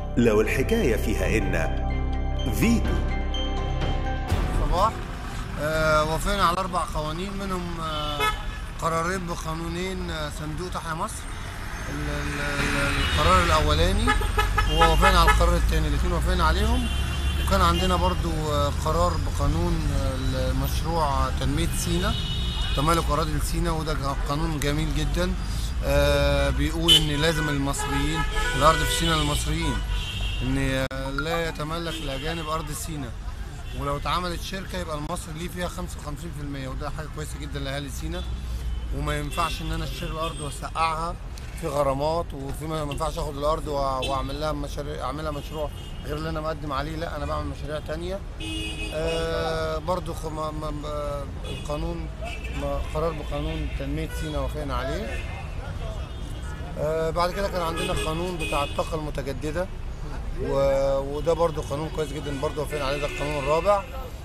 لو الحكاية فيها إن فيتو صباح آه وافقنا على اربع قوانين منهم آه قرارين بقانونين آه صندوق تحيا مصر ال- ال- ال- القرار الاولاني ووافقنا على القرار الثاني الاثنين وافقنا عليهم وكان عندنا برضو آه قرار بقانون آه مشروع تنميه سينا تمالك اراضي سينا وده قانون جميل جدا آه بيقول ان لازم المصريين الارض في سينا للمصريين ان آه، لا يتملك الاجانب ارض سينا ولو اتعملت شركه يبقى المصري ليه فيها 55% وده حاجه كويسه جدا لاهالي سينا وما ينفعش ان انا اشتري الارض واسقعها في غرامات وفي ما ما ينفعش اخد الارض وأ- واعمل لها مشاريع اعملها مشروع غير اللي انا مقدم عليه لا انا بعمل مشاريع تانية آه برضو خ- ما ما ما- القانون ما قرار بقانون تنميه سينا وافقنا عليه آه بعد كده كان عندنا القانون بتاع الطاقه المتجدده و- وده برضو قانون كويس جدا برضو وافقين عليه ده القانون الرابع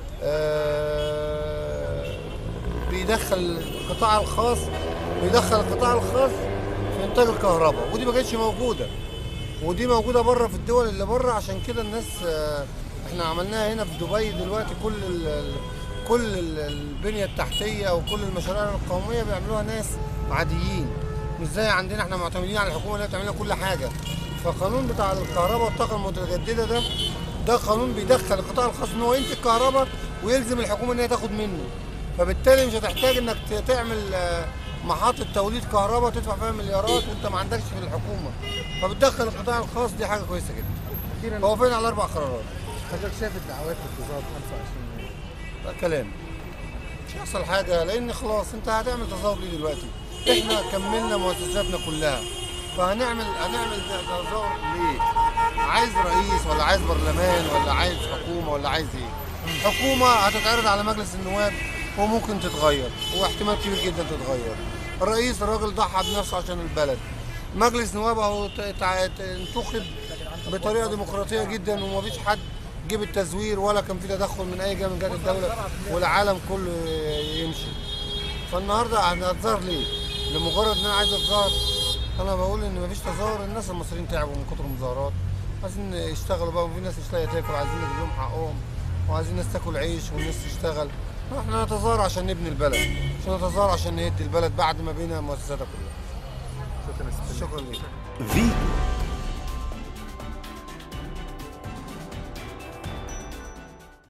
آه، بيدخل القطاع الخاص بيدخل القطاع الخاص في انتاج الكهرباء ودي ما كانتش موجوده ودي موجوده بره في الدول اللي بره عشان كده الناس آه، احنا عملناها هنا في دبي دلوقتي كل ال ال- كل ال- البنيه التحتيه وكل المشاريع القوميه بيعملوها ناس عاديين مش زي عندنا احنا معتمدين على الحكومه اللي هي بتعمل لنا كل حاجه فالقانون بتاع الكهرباء والطاقه المتجدده ده ده قانون بيدخل القطاع الخاص ان هو ينتج كهرباء ويلزم الحكومه ان هي تاخد منه فبالتالي مش هتحتاج انك ت- تعمل آه، محطه توليد كهرباء تدفع فيها مليارات وانت ما عندكش في الحكومه فبتدخل القطاع الخاص دي حاجه كويسه جدا هو فين على اربع قرارات حضرتك شايف الدعوات للتظاهر 25 يناير ده كلام مش هيحصل حاجه لان خلاص انت هتعمل تظاهر ليه دلوقتي احنا كملنا مؤسساتنا كلها فهنعمل هنعمل تظاهر ليه عايز رئيس ولا عايز برلمان ولا عايز حكومه ولا عايز ايه حكومه هتتعرض على مجلس النواب وممكن تتغير واحتمال كبير جدا تتغير الرئيس الراجل ضحى بنفسه عشان البلد مجلس نواب اهو ت- تع- ت- انتخب بطريقه ديمقراطيه جدا ومفيش حد جيب التزوير ولا كان في تدخل من اي جهه من جهات الدوله والعالم كله يمشي فالنهارده هنتظاهر ليه؟ لمجرد ان انا عايز اتظاهر انا بقول ان مفيش تظاهر الناس المصريين تعبوا من كتر المظاهرات عايزين يشتغلوا بقى وفي ناس مش لاقيه تاكل عايزين ندي لهم حقهم وعايزين الناس تاكل عيش والناس تشتغل احنا نتظاهر عشان نبني البلد مش نتظاهر عشان نهد البلد بعد ما بينا مؤسساتها كلها شكرا شكرا ليك فيتو